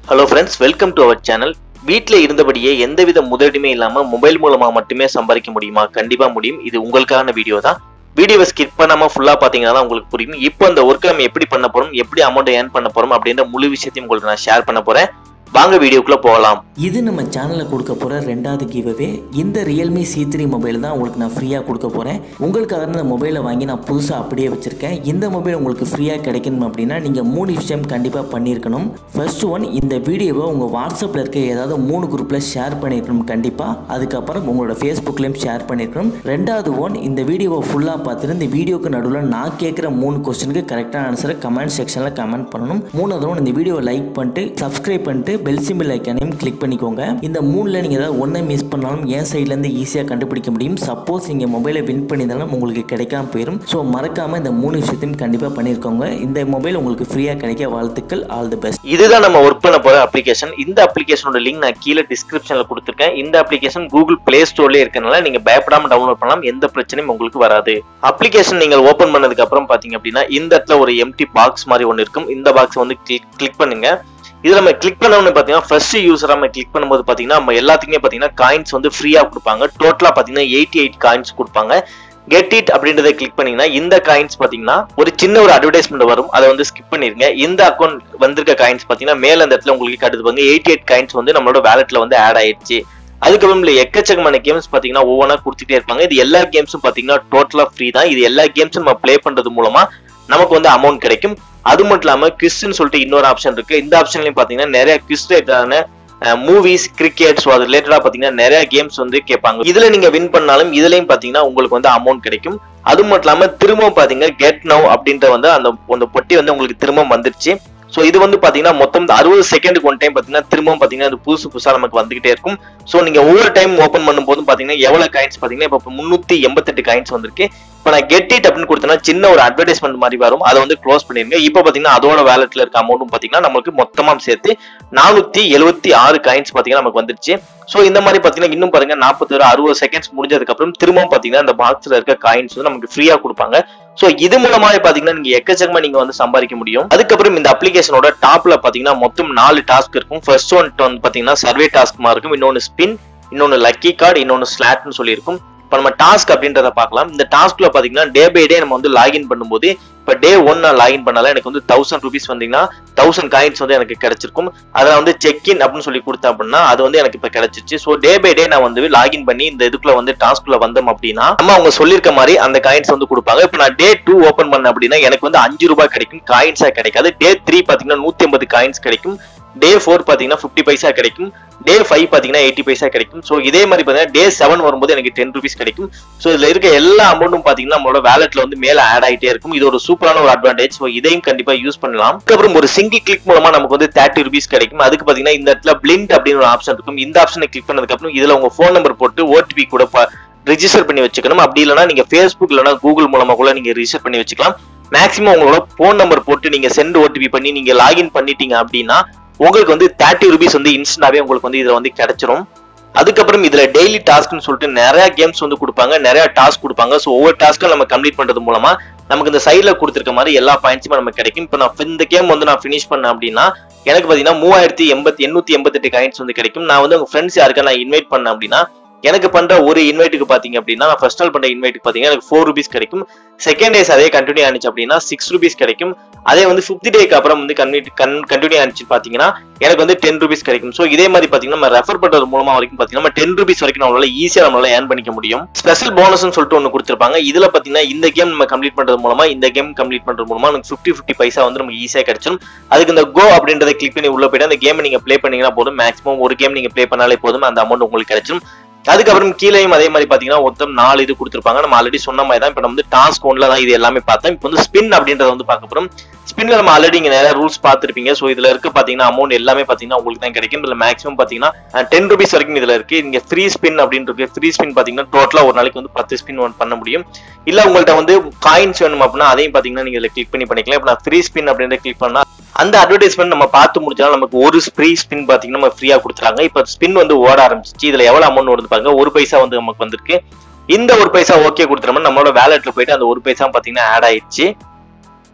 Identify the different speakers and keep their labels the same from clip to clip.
Speaker 1: hello friends welcome to our channel வீட்டில் இருந்தபடியே எந்தவித முதலீடுமே இல்லாமல் மொபைல் மூலமாக மட்டுமே சம்பாதிக்க முடியுமா கண்டிப்பாக முடியும் இது உங்களுக்கான வீடியோ தான் வீடியோவை ஸ்கிப் பண்ணாமல் ஃபுல்லாக பார்த்தீங்கன்னா தான் உங்களுக்கு புரியும் இப்போ அந்த ஒர்க்கை நம்ம எப்படி பண்ண போகிறோம் எப்படி அமௌண்ட் ஏர்ன் பண்ண போகிறோம் அப்படின்ற முழு விஷயத்தையும் உங்களுக்கு நான் ஷேர் பண்ண போகிறேன் வாங்க வீடியோக்குள்ளே போகலாம்
Speaker 2: இது நம்ம சேனலில் கொடுக்க போகிற ரெண்டாவது கிவ்அவே இந்த ரியல்மி சி த்ரீ மொபைல் தான் உங்களுக்கு நான் ஃப்ரீயாக கொடுக்க போகிறேன் உங்களுக்காக இந்த மொபைலை வாங்கி நான் புதுசாக அப்படியே வச்சுருக்கேன் இந்த மொபைல் உங்களுக்கு ஃப்ரீயாக கிடைக்கணும் அப்படின்னா நீங்கள் மூணு விஷயம் கண்டிப்பாக பண்ணியிருக்கணும் ஃபர்ஸ்ட் ஒன் இந்த வீடியோவை உங்கள் வாட்ஸ்அப்பில் இருக்க ஏதாவது மூணு குரூப்பில் ஷேர் பண்ணியிருக்கணும் கண்டிப்பாக அதுக்கப்புறம் உங்களோட ஃபேஸ்புக்லேயும் ஷேர் பண்ணியிருக்கணும் ரெண்டாவது ஒன் இந்த வீடியோவை ஃபுல்லாக பார்த்துட்டு இந்த வீடியோக்கு நடுவில் நான் கேட்குற மூணு கொஸ்டினுக்கு கரெக்டான ஆன்சரை கமெண்ட் செக்ஷனில் கமெண்ட் பண்ணணும் மூணாவது ஒன் இந்த வீடியோவை லைக் பண்ணிட்டு சப்ஸ்கிரைப் பண்ணிட்டு பெல் சிம்பிள் ஐக்கானையும் கிளிக் பண்ணிக்கோங்க இந்த மூணில் நீங்கள் ஏதாவது ஒன்றை மிஸ் பண்ணாலும் என் சைட்லேருந்து ஈஸியாக கண்டுபிடிக்க முடியும் சப்போஸ் நீங்கள் மொபைலை வின் பண்ணியிருந்தாலும் உங்களுக்கு கிடைக்காம போயிடும் ஸோ மறக்காமல் இந்த மூணு விஷயத்தையும் கண்டிப்பாக பண்ணியிருக்கோங்க இந்த மொபைல் உங்களுக்கு ஃப்ரீயாக கிடைக்க வாழ்த்துக்கள் ஆல் தி பெஸ்ட்
Speaker 1: இதுதான் நம்ம ஒர்க் பண்ண போகிற அப்ளிகேஷன் இந்த அப்ளிகேஷனோட லிங்க் நான் கீழே டிஸ்கிரிப்ஷனில் கொடுத்துருக்கேன் இந்த அப்ளிகேஷன் கூகுள் பிளே ஸ்டோர்லேயே இருக்கனால நீங்கள் பயப்படாமல் டவுன்லோட் பண்ணலாம் எந்த பிரச்சனையும் உங்களுக்கு வராது அப்ளிகேஷன் நீங்கள் ஓப்பன் பண்ணதுக்கு அப்புறம் பார்த்தீங்க அப்படின்னா இந்த இடத்துல ஒரு எம்டி பாக்ஸ் மாதிரி ஒன்று இருக்கும் இந்த பாக்ஸ் வந்து கிளிக் பண்ணுங்க இதுல நம்ம கிளிக் பண்ணணும்னு பாத்தீங்கன்னா ஃபர்ஸ்ட் யூசரா நம்ம கிளிக் பண்ணும்போது பாத்தீங்கன்னா நம்ம எல்லாத்துக்குமே பாத்தீங்கன்னா காயின்ஸ் வந்து ஃப்ரீயா கொடுப்பாங்க டோட்டலா பாத்தீங்கன்னா எயிட்டி எயிட் காயின்ஸ் கொடுப்பாங்க கெட் இட் அப்படின்றத கிளிக் பண்ணீங்கன்னா இந்த காயின்ஸ் பாத்தீங்கன்னா ஒரு சின்ன ஒரு அட்வர்டைஸ்மெண்ட் வரும் அதை வந்து ஸ்கிப் பண்ணிருங்க இந்த அக்கௌண்ட் வந்திருக்க காயின்ஸ் பாத்தீங்கன்னா மேல அந்த இடத்துல உங்களுக்கு கட்டுது பாருங்க எயிட்டி எயிட் காயின்ஸ் வந்து நம்மளோட வேலட்ல வந்து ஆட் ஆயிடுச்சு அதுக்கப்புறம் இல்ல எக்கச்சக்கமான கேம்ஸ் பாத்தீங்கன்னா ஒவ்வொன்றா கொடுத்துட்டே இருப்பாங்க இது எல்லா கேம்ஸும் பாத்தீங்கன்னா டோட்டலா ஃப்ரீ தான் இது எல்லா கேம்ஸும் நம்ம ப்ளே பண்றது மூலமா நமக்கு வந்து அமௌண்ட் கிடைக்கும் அது மட்டும் இல்லாம கிறிஸ்ன்னு சொல்லிட்டு இன்னொரு ஆப்ஷன் இருக்கு இந்த ஆப்ஷன்லயும் பாத்தீங்கன்னா நிறைய கிறிஸ் ரிலேட்டடான மூவிஸ் கிரிக்கெட் ஸோ அது ரிலேட்டடா பாத்தீங்கன்னா நிறைய கேம்ஸ் வந்து கேட்பாங்க இதுல நீங்க வின் பண்ணாலும் இதுலயும் பாத்தீங்கன்னா உங்களுக்கு வந்து அமௌண்ட் கிடைக்கும் அது மட்டும் இல்லாம திரும்ப பாத்தீங்கன்னா கெட் நவ் அப்படின்ற வந்து அந்த அந்த பொட்டி வந்து உங்களுக்கு திரும்ப வந்துருச்சு ஸோ இது வந்து பாத்தீங்கன்னா மொத்தம் அறுபது செகண்டுக்கு ஒன் டைம் பாத்தீங்கன்னா திரும்பவும் பாத்தீங்கன்னா அது புதுசு புதுசா நமக்கு வந்துகிட்டே இருக்கும் ஸோ நீங்க ஒவ்வொரு டைம் ஓப்பன் பண்ணும்போதும் பாத்தீங்கன்னா எவ்வளவு காயின்ஸ் பாத்தீங்கன்னா இப்போ முன்னூத்தி எண்பத்தெட்டு காயின்ஸ் வந்திருக்கு இப்போ நான் கெட் இட் அப்படின்னு கொடுத்தேன்னா சின்ன ஒரு அட்வர்டைஸ்மெண்ட் மாதிரி வரும் அதை வந்து க்ளோஸ் பண்ணிருங்க இப்போ பாத்தீங்கன்னா அதோட வேலட்ல இருக்க அமௌண்ட்டும் பாத்தீங்கன்னா நமக்கு மொத்தமா சேர்த்து நானூத்தி எழுபத்தி ஆறு காயின்ஸ் பாத்தீங்கன்னா நமக்கு வந்துருச்சு ஸோ இந்த மாதிரி பாத்தீங்கன்னா இன்னும் பாருங்க நாற்பத்தி அறுபது செகண்ட்ஸ் முடிஞ்சதுக்கு அப்புறம் திரும்பவும் பாத்தீங்கன்னா இந்த பாக்ஸ்ல இருக்க காயின்ஸ் வந்து நமக்கு ஃப்ரீயா கொடுப்பாங்க ஸோ இது மூலமா பாத்தீங்கன்னா நீங்க எக்கச்சக்கமா நீங்க வந்து சம்பாதிக்க முடியும் அதுக்கப்புறம் இந்த அப்ளிகேஷனோட டாப்ல பாத்தீங்கன்னா மொத்தம் நாலு டாஸ்க் இருக்கும் ஃபர்ஸ்ட் ஒன் வந்து பாத்தீங்கன்னா சர்வே டாஸ்க் மாதிரி இருக்கும் இன்னொன்னு ஸ்பின் இன்னொன்னு லக்கி கார்டு இன்னொன்னு ஸ்லாட்னு சொல்லியிருக்கும் இப்போ நம்ம டாஸ்க் அப்படின்றத பார்க்கலாம் இந்த டாஸ்க்ல பாத்தீங்கன்னா டே பை டே நம்ம வந்து லாகின் பண்ணும்போது இப்போ டே ஒன் நான் லாகின் பண்ணால எனக்கு வந்து தௌசண்ட் ருபீஸ் வந்தீங்கன்னா தௌசண்ட் காயின்ஸ் வந்து எனக்கு கிடைச்சிருக்கும் அதை வந்து செக் இன் அப்படின்னு சொல்லி கொடுத்தேன் அப்படின்னா அது வந்து எனக்கு இப்போ கிடைச்சிச்சு ஸோ டே பை டே நான் வந்து லாகின் பண்ணி இந்த இதுக்குள்ள வந்து டாஸ்க்குள்ள வந்தோம் அப்படின்னா நம்ம அவங்க சொல்லியிருக்க மாதிரி அந்த காயின்ஸ் வந்து கொடுப்பாங்க இப்போ நான் டே டூ ஓப்பன் பண்ண அப்படின்னா எனக்கு வந்து அஞ்சு ரூபாய் கிடைக்கும் காயின்ஸா கிடைக்காது டே த்ரீ பாத்தீங்கன்னா நூத்தி ஐம்பது காயின்ஸ் கிடைக்கும் டே ஃபோர் பாத்தீங்கன்னா ஃபிஃப்டி பைசா கிடைக்கும் டே ஃபைவ் பாத்தீங்கன்னா எயிட்டி பைசா கிடைக்கும் ஸோ இதே மாதிரி பாத்தீங்கன்னா டே செவன் வரும்போது எனக்கு டென் ருபீஸ் கிடைக்கும் ஸோ இதுல இருக்க எல்லா அமௌண்ட்டும் பாத்தீங்கன்னா நம்மளோட வேலட்ல வந்து மேல ஆட் ஆயிட்டே இருக்கும் இது ஒரு சூப்பரான ஒரு அட்வான்டேஜ் ஸோ இதையும் கண்டிப்பா யூஸ் பண்ணலாம் அதுக்கப்புறம் ஒரு சிங்கிள் கிளிக் மூலமா நமக்கு வந்து தேர்ட்டி ருபீஸ் கிடைக்கும் அதுக்கு பாத்தீங்கன்னா இந்த இடத்துல பிளிண்ட் அப்படின்னு ஒரு ஆப்ஷன் இருக்கும் இந்த ஆப்ஷனை கிளிக் பண்ணதுக்கு அப்புறம் இதுல உங்க ஃபோன் நம்பர் போட்டு ஓடிபி கூட ரிஜிஸ்டர் பண்ணி வச்சுக்கணும் அப்படி இல்லைன்னா நீங்க ஃபேஸ்புக் இல்லைன்னா கூகுள் மூலமா கூட நீங்க ரிஜிஸ்டர் பண்ணி வச்சுக்கலாம் மேக்ஸிமம் உங்களோட ஃபோன் நம்பர் போட்டு நீங்க சென்ட் ஓடிபி பண்ணி நீங்க லாகின் பண்ணிட்டீங்க அப்படின்னா உங்களுக்கு வந்து தேர்ட்டி ருபீஸ் வந்து இன்ஸ்டன்டாவே உங்களுக்கு வந்து இதுல வந்து கிடைச்சிரும் அதுக்கப்புறம் இதுல டெய்லி டாஸ்க்னு சொல்லிட்டு நிறைய கேம்ஸ் வந்து கொடுப்பாங்க நிறைய டாஸ்க் கொடுப்பாங்க ஸோ ஒவ்வொரு டாஸ்க்கும் நம்ம கம்ப்ளீட் பண்றது மூலமா நமக்கு இந்த சைட்ல கொடுத்துருக்க மாதிரி எல்லா பாயிண்ட்ஸுமே நமக்கு கிடைக்கும் இப்போ நான் இந்த கேம் வந்து நான் ஃபினிஷ் பண்ணேன் அப்படின்னா எனக்கு பாத்தீங்கன்னா மூவாயிரத்தி எண்பத்தி எண்ணூத்தி எண்பத்தெட்டு காயின்ஸ் வந்து கிடைக்கும் நான் வந்து உங்க ஃப்ரெண்ட்ஸ் யாருக்கா நான் இன்வைட் பண்ணேன் அப்படின்னா எனக்கு பண்ற ஒரு இன்வைட்டுக்கு பாத்தீங்க அப்படின்னா நான் ஃபர்ஸ்ட் நாள் பண்ற இன்வைட்டுக்கு பாத்தீங்கன்னா எனக்கு ஃபோர் ருபீஸ் கிடைக்கும் செகண்ட் டேஸ் அதே கண்டினியூ ஆனிச்சு அப்படின்னா சிக்ஸ் ருபீஸ் கிடைக்கும் அதே வந்து ஃபிஃப்த் டேக்கு அப்புறம் வந்து கண்டினியூ ஆனிச்சு பாத்தீங்கன்னா எனக்கு வந்து டென் ருபீஸ் கிடைக்கும் ஸோ இதே மாதிரி பாத்தீங்கன்னா நம்ம ரெஃபர் பண்றது மூலமா வரைக்கும் பாத்தீங்கன்னா நம்ம டென் ருபீஸ் வரைக்கும் நம்மளால ஈஸியா நம்மளால ஏர்ன் பண்ணிக்க முடியும் ஸ்பெஷல் போனஸ்னு சொல்லிட்டு ஒன்று கொடுத்துருப்பாங்க இதுல பாத்தீங்கன்னா இந்த கேம் நம்ம கம்ப்ளீட் பண்றது மூலமா இந்த கேம் கம்ப்ளீட் பண்றது மூலமா நமக்கு ஃபிஃப்டி ஃபிஃப்டி பைசா வந்து நமக்கு ஈஸியா கிடைச்சிடும் அதுக்கு இந்த கோ அப்படின்றத கிளிக் பண்ணி உள்ள போயிட்டு அந்த கேம் நீங்க ப்ளே பண்ணீங்கன்னா போதும் மேக்ஸிமம் ஒரு கேம் நீங்க ப்ளே பண்ணாலே போதும் அந்த அமௌண்ட் உங்களுக்கு கிடைச்சிடும் அதுக்கப்புறம் கீழேயும் அதே மாதிரி பாத்தீங்கன்னா மொத்தம் நாலு இது கொடுத்துருப்பாங்க நம்ம ஆல்ரெடி சொன்ன மாதிரி தான் இப்போ நம்ம வந்து டாஸ்க் ஒன்ல தான் இது எல்லாமே பார்த்தோம் இப்போ வந்து ஸ்பின் அப்படின்றத வந்து பார்க்க போறோம் ஸ்பின்ல நம்ம ஆல்ரெடி இங்க நிறைய ரூல்ஸ் பார்த்துருப்பீங்க ஸோ இதுல இருக்க பாத்தீங்கன்னா அமௌண்ட் எல்லாமே பாத்தீங்கன்னா உங்களுக்கு தான் கிடைக்கும் இதுல மேக்ஸிமம் பாத்தீங்கன்னா டென் ருபீஸ் வரைக்கும் இதுல இருக்கு நீங்க ஃப்ரீ ஸ்பின் அப்படின்னு இருக்கு ஃப்ரீ ஸ்பின் பாத்தீங்கன்னா டோட்டலா ஒரு நாளைக்கு வந்து பத்து ஸ்பின் பண்ண முடியும் இல்ல உங்கள்ட்ட வந்து காயின்ஸ் வேணும் அப்படின்னா அதையும் பாத்தீங்கன்னா நீங்க இதுல கிளிக் பண்ணி பண்ணிக்கலாம் இப்போ நான் ஃப்ரீ ஸ்பின் அப்படின்ற கிளிக் பண்ணா அந்த அட்வர்டைஸ்மெண்ட் நம்ம பார்த்து முடிச்சாலும் நமக்கு ஒரு ஃப்ரீ ஸ்பின் பாத்தீங்கன்னா நம்ம ஃப்ரீயா கொடுத்துறாங்க இப்போ ஸ்பின் வந்து ஓட ஆரம்பிச்சிச்சு இதுல எவ்வளவு அமௌண்ட் வருது பாருங்க ஒரு பைசா வந்து நமக்கு வந்திருக்கு இந்த ஒரு பைசா ஓகே கொடுத்துறோம் நம்மளோட வேலெட்ல போயிட்டு அந்த ஒரு பைசா பாத்தீங்கன்னா ஆட் ஆயிடுச்சு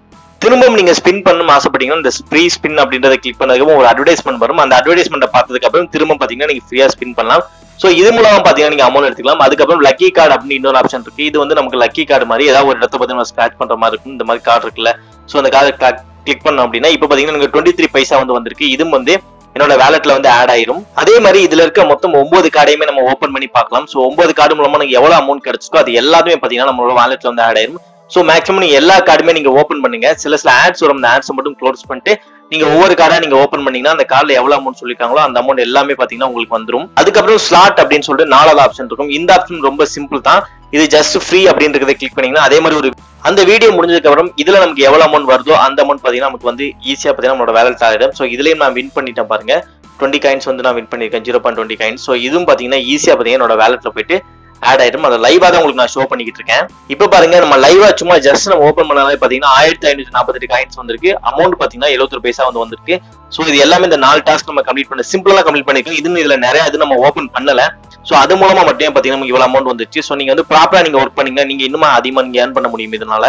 Speaker 1: திரும்பவும் நீங்க ஸ்பின் பண்ணணும் ஆசைப்பட்டீங்கன்னா இந்த ஃப்ரீ ஸ்பின் அப்படின்றத கிளிக் பண்ணதுக்கு ஒரு அட்வர்டைஸ்மெண்ட் வரும் அந்த அட்வர்டைஸ்மெண்ட் பார்த்ததுக்கு அப்புறம் திரும்ப பாத்தீங்கன்னா நீங்க ஃப்ரீயா ஸ்பின் பண்ணலாம் சோ இது மூலமா பாத்தீங்கன்னா நீங்க அமௌண்ட் எடுத்துக்கலாம் அதுக்கப்புறம் லக்கி கார்டு அப்படின்னு இன்னொரு ஆப்ஷன் இருக்கு இது வந்து நமக்கு லக்கி கார்டு மாதிரி ஏதாவது ஒரு இடத்த பார்த்தீங்கன்னா ஸ்கிராச் பண்ற மாதிரி இருக்கும் இந்த மாதிரி கார்டு இருக்குல்ல சோ அந்த கார்டு கிளிக் பண்ணோம் அப்படின்னா இப்போ பாத்தீங்கன்னா எனக்கு டுவெண்ட்டி த்ரீ பைசா வந்து வந்திருக்கு இதுவும் வந்து என்னோட வேலெட்ல வந்து ஆட் ஆயிரும் அதே மாதிரி இதுல இருக்க மொத்தம் ஒன்பது கார்டையுமே நம்ம ஓப்பன் பண்ணி பார்க்கலாம் சோ ஒன்பது கார்டு மூலமா நீங்க எவ்வளவு அமௌண்ட் கிடைச்சிக்கோ அது எல்லாத்துமே பாத்தீங்கன்னா நம்மளோட வேலெட்ல வந்து ஆட் ஆயிரும் சோ மேக்ஸிமம் நீங்க எல்லா கார்டுமே நீங்க ஓப்பன் பண்ணுங்க சில சில ஆட்ஸ் வரும் அந்த ஆட்ஸ் மட்டும் க்ளோஸ் பண்ணிட்டு நீங்க ஒவ்வொரு கார்டா நீங்க ஓப்பன் பண்ணீங்கன்னா அந்த கார்டுல எவ்வளவு அமௌண்ட் சொல்லிருக்காங்களோ அந்த அமௌண்ட் எல்லாமே பாத்தீங்கன்னா உங்களுக்கு வந்துரும் அதுக்கப்புறம் ஸ்லாட் அப்படின்னு சொல்லிட்டு நாலாவது ஆப்ஷன் இருக்கும் இந்த ஆப்ஷன் ரொம்ப சிம்பிள் தான் இது ஜஸ்ட் ஃப்ரீ அப்படின்றத கிளிக் பண்ணீங்கன்னா அதே மாதிரி ஒரு அந்த வீடியோ முடிஞ்சதுக்கு அப்புறம் இதுல நமக்கு எவ்வளவு அமௌண்ட் வருதோ அந்த அமௌண்ட் பாத்தீங்கன்னா நமக்கு வந்து ஈஸியா பாத்தீங்கன்னா நம்மளோட வேலட் ஆகிடும் ஸோ இதுலயும் நான் வின் பண்ணிட்டேன் பாருங்க டுவெண்ட்டி காயின்ஸ் வந்து நான் வின் பண்ணிருக்கேன் zero point twenty coins so இதுவும் பாத்தீங்கன்னா ஈஸியா பாத்தீங்கன்னா என்னோட வேலட்ல போயிட்டு ஆட் ஆயிடும் அதை லைவா தான் உங்களுக்கு நான் ஷோ பண்ணிக்கிட்டு இருக்கேன் இப்போ பாருங்க நம்ம லைவா சும்மா ஜஸ்ட் நம்ம ஓப்பன் பண்ணாலே பாத்தீங்கன்னா ஆயிரத்தி ஐநூத்தி நாற்பத்தெட்டு காயின்ஸ் வந்திருக்கு அமௌண்ட் பாத்தீங்கன்னா எழுபத்தொரு பைசா வந்து வந்திருக்கு ஸோ இது எல்லாமே இந்த நாலு டாஸ்க் நம்ம கம்ப்ளீட் பண்ண சிம்பிளா கம்ப்ளீட் பண்ணிருக்கோம் இது இதுல நிறைய இது நம்ம ஓப்பன் பண்ணல ஸோ அது மூலமா மட்டும் பாத்தீங்கன்னா நமக்கு இவ்வளவு அமௌண்ட் வந்துச்சு ஸோ நீங்க வந்து ப்ராப்பரா நீங்க ஒர்க் பண்ணீங்கன்னா நீங்க இன்னுமா அதிகமா நீங்க ஏர்ன் பண்ண முடியும் இதனால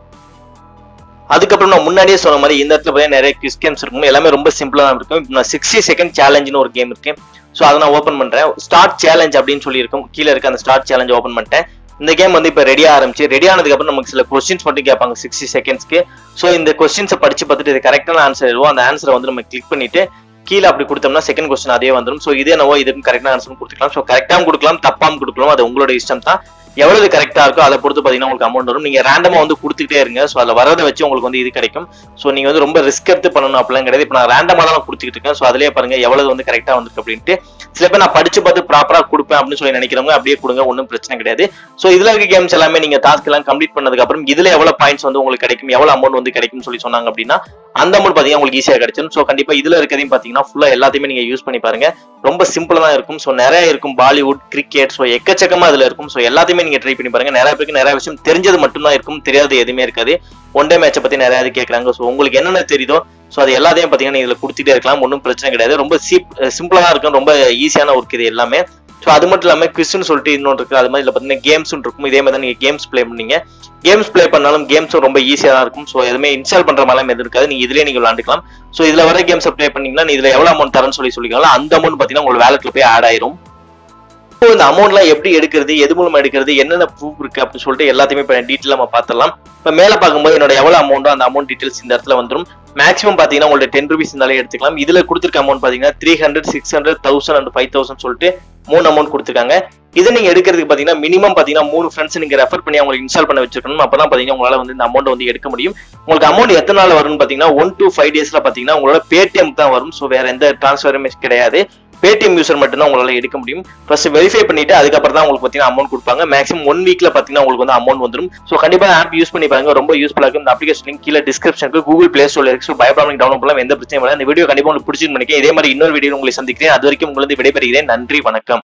Speaker 1: அதுக்கப்புறம் நான் முன்னாடியே சொன்ன மாதிரி இந்த இடத்துல பார்த்தீங்கன்னா நிறைய கிஸ் கேம்ஸ் இருக்கும் எல்லாமே ரொம்ப சிம்பிளா தான் இருக்கும் இப்போ நான் சிக்ஸ்டி செகண்ட் சேலஞ்சுன்னு ஒரு கேம் இருக்கு ஸோ அதை நான் ஓப்பன் பண்றேன் ஸ்டார்ட் சேலஞ்ச் அப்படின்னு சொல்லி இருக்கும் கீழே இருக்க அந்த ஸ்டார்ட் சேலஞ்ச் ஓப்பன் பண்ணிட்டேன் இந்த கேம் வந்து இப்போ ரெடி ஆரம்பிச்சு ரெடி ஆனதுக்கு அப்புறம் நமக்கு சில கொஸ்டின்ஸ் மட்டும் கேட்பாங்க சிக்ஸ்டி செகண்ட்ஸ்க்கு ஸோ இந்த கொஸ்டின்ஸை படிச்சு பார்த்துட்டு இது கரெக்டான ஆன்சர் எழுவோம் அந்த ஆன்சரை வந்து நம்ம கிளிக் பண்ணிட்டு கீழே அப்படி கொடுத்தோம்னா செகண்ட் கொஸ்டின் அதே வந்துடும் ஸோ இது என்னவோ இதுக்கும் கரெக்டான ஆன்சர் கொடுத்துக்கலாம் ஸோ கரெக்டாகவும் கொடுக்கலாம் தப்பாவும் கொடுக்கலாம் அது உங்களோட இஷ்டம் தான் எவ்வளவு கரெக்டா இருக்கோ அதை பொறுத்து பாத்தீங்கன்னா உங்களுக்கு அமௌண்ட் வரும் நீங்க ரேண்டமா வந்து கொடுத்துட்டே இருங்க ஸோ அதில் வரதை வச்சு உங்களுக்கு வந்து இது கிடைக்கும் ஸோ நீங்க வந்து ரொம்ப ரிஸ்க் எடுத்து பண்ணணும் அப்படிலாம் கிடையாது இப்போ நான் ரேண்டமா தான் கொடுத்துக்கிட்டு இருக்கேன் ஸோ அதிலே பாருங்க எவ்வளவு வந்து கரெக்டா வந்திருக்கு அப்படின்ட்டு சில பேர் நான் படிச்சு பார்த்து ப்ராப்பரா கொடுப்பேன் அப்படின்னு சொல்லி நினைக்கிறவங்க அப்படியே கொடுங்க ஒன்றும் பிரச்சனை கிடையாது ஸோ இதுல இருக்க கேம்ஸ் எல்லாமே நீங்க டாஸ்க் எல்லாம் கம்ப்ளீட் பண்ணதுக்கு அப்புறம் இதுல எவ்வளவு பாயிண்ட்ஸ் வந்து உங்களுக்கு கிடைக்கும் எவ்வளவு அமௌண்ட் வந்து கிடைக்கும்னு சொல்லி சொன்னாங்க அப்படின்னா அந்த அமௌண்ட் பாத்தீங்கன்னா உங்களுக்கு ஈஸியா கிடைச்சிடும் ஸோ கண்டிப்பா இதுல இருக்கிறதையும் பாத்தீங்கன்னா ஃபுல்லா எல்லாத்தையுமே நீங்க யூஸ் பண்ணி பாருங்க ரொம்ப சிம்பிளா தான் இருக்கும் ஸோ நிறைய இருக்கும் பாலிவுட் கிரிக்கெட் ஸோ எக்கச்சக்கமா இதுல இருக்கும் ஸோ எல்லாத்தையுமே நீங்க ட்ரை பண்ணி பாருங்க நிறைய பேருக்கு நிறைய விஷயம் தெரிஞ்சது மட்டும்தான் இருக்கும் தெரியாதது எதுவுமே இருக்காது ஒன் டே மேட்சை பத்தி நிறைய இது கேட்கறாங்க ஸோ உங்களுக்கு என்னென்ன தெரியுதோ ஸோ அது எல்லாத்தையும் பாத்தீங்கன்னா இதுல கொடுத்துட்டே இருக்கலாம் ஒன்றும் பிரச்சனை கிடையாது ரொம்ப சீப் சிம்பிளா தான் இருக்கும் ரொம்ப ஈஸியான ஒர்க் இது எல்லாமே ஸோ அது மட்டும் இல்லாமல் குவிஸ்னு சொல்லிட்டு இன்னொன்று இருக்கு அது மாதிரி இதில் பார்த்தீங்கன்னா கேம்ஸ் இருக்கும் இதே மாதிரி தான் நீங்கள் கேம்ஸ் ப்ளே பண்ணீங்க கேம்ஸ் ப்ளே பண்ணாலும் கேம்ஸும் ரொம்ப ஈஸியாக தான் இருக்கும் ஸோ எதுவுமே இன்ஸ்டால் பண்ற மாதிரிலாம் எதுவும் இருக்காது நீங்கள் இதுலேயே நீங்கள் விளாண்டுக்கலாம் ஸோ இதில் வர கேம்ஸை ப்ளே பண்ணீங்கன்னா இதில் எவ்வளோ அமௌண்ட் தரேன்னு சொல்லி சொல்லிக்கலாம் அந்த அமௌண்ட் பார்த்தீங்கன்னா உங்களோட வேலட்ல போய் ஆட் ஆயிரும் இப்போ இந்த அமௌண்ட்லாம் எப்படி எடுக்கிறது எது மூலமா எடுக்கிறது என்னென்ன ப்ரூஃப் இருக்கு அப்படின்னு சொல்லிட்டு எல்லாத்தையுமே இப்போ டீட்டெயில் நம்ம பார்த்துடலாம் இப்போ மேலே பார்க்கும்போது என்னோட எவ்வளோ அமௌண்ட்டோ அந்த அமௌண்ட் டீட்டெயில்ஸ் இந்த இடத்துல வந்துடும் மேக்ஸிமம் பார்த்தீங்கன்னா உங்களோட டென் ருபீஸ் இருந்தாலே எடுத்துக்கலாம் இதுல கொடுத்துருக்க அமௌண்ட் பார்த்தீங்கன்னா three hundred six hundred thousand and five thousand சொல்லிட்டு மூணு அமௌண்ட் கொடுத்துருக்காங்க இதை நீங்க எடுக்கிறதுக்கு பாத்தீங்கன்னா மினிமம் பாத்தீங்கன்னா மூணு ஃப்ரெண்ட்ஸ் நீங்க ரெஃபர் பண்ணி அவங்களுக்கு இன்ஸ்டால் பண்ண வச்சிருக்கணும் அப்பதான் பாத்தீங்கன்னா உங்களால வந்து இந்த அமௌண்ட் வந்து எடுக்க முடியும் உங்களுக்கு அமௌண்ட் எத்தனை நாள் வரும்னு பாத்தீங்கன்னா ஒன் டு ஃபைவ் டேஸ்ல பாத்தீங்கன்னா உங்களோட பேடிஎம் தான் வரும் ஸோ வேற எந்த டிரான்ஸ்ஃபருமே கிடையாது பேடிஎம் யூசர் மட்டும் தான் உங்களால எடுக்க முடியும் ஃபர்ஸ்ட் வெரிஃபை பண்ணிட்டு அதுக்கப்புறம் தான் உங்களுக்கு பாத்தீங்கன்னா அமௌண்ட் கொடுப்பாங்க மேக்ஸிமம் ஒன் வீக்ல பாத்தீங்கன்னா உங்களுக்கு வந்து அமௌண்ட் வந்துடும் ஸோ கண்டிப்பா ஆப் யூஸ் பண்ணி பாருங்க ரொம்ப யூஸ்ஃபுல்லா இருக்கும் இந்த அப்ளிகேஷன் லிங்க் கீழே டிஸ்கிரிப்ஷனுக்கு கூகுள் பிளே ஸ்டோர்ல இருக்கு ஸோ பயப்படாம டவுன்லோட் பண்ணலாம் எந்த பிரச்சனையும் இல்லை இந்த வீடியோ கண்டிப்பா உங்களுக்கு பிடிச்சிருந்து நினைக்கிறேன் இதே மாதிரி இன்னொரு வீடியோ உங்களை சந்திக்கிறேன் அது வரைக்கும் உங்களுக்கு விடைபெறுகிறேன் நன்றி வணக்கம்